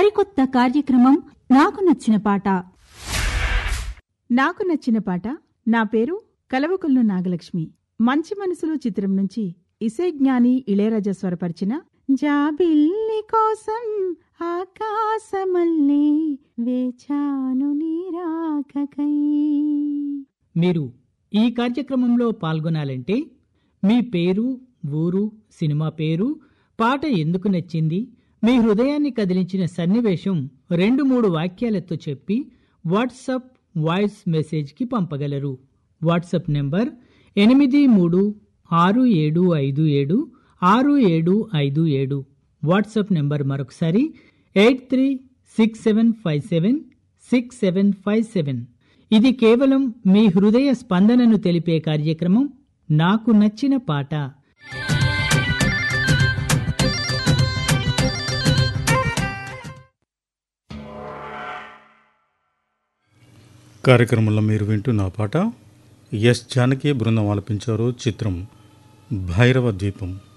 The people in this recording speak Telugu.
సరికొత్త కార్యక్రమం నాకు నచ్చిన పాట నాకు నచ్చిన పాట నా పేరు కలవకొల్లు నాగలక్ష్మి మంచి మనసులు చిత్రం నుంచి ఇసే జ్ఞాని ఇళయరాజా స్వరపరిచిన జాబిల్లి కోసం ఆకాశమల్లే వేచాను నీరాకకై మీరు ఈ కార్యక్రమంలో పాల్గొనాలంటే మీ పేరు ఊరు సినిమా పేరు పాట ఎందుకు నచ్చింది మీ హృదయాన్ని కదిలించిన సన్నివేశం రెండు మూడు వాక్యాలతో చెప్పి వాట్సప్ వాయిస్ మెసేజ్కి పంపగలరు వాట్సప్ నెంబర్ ఎనిమిది మూడు ఆరు ఏడు ఐదు ఏడు ఆరు ఏడు ఐదు ఏడు వాట్సప్ నెంబర్ మరొకసారి eight three six seven five seven six seven five seven ఇది కేవలం మీ హృదయ స్పందనను తెలిపే కార్యక్రమం నాకు నచ్చిన పాట కార్యక్రమంలో మీరు వింటున్న పాట ఎస్ జానకి బృందం ఆలపించారు చిత్రం భైరవ ద్వీపం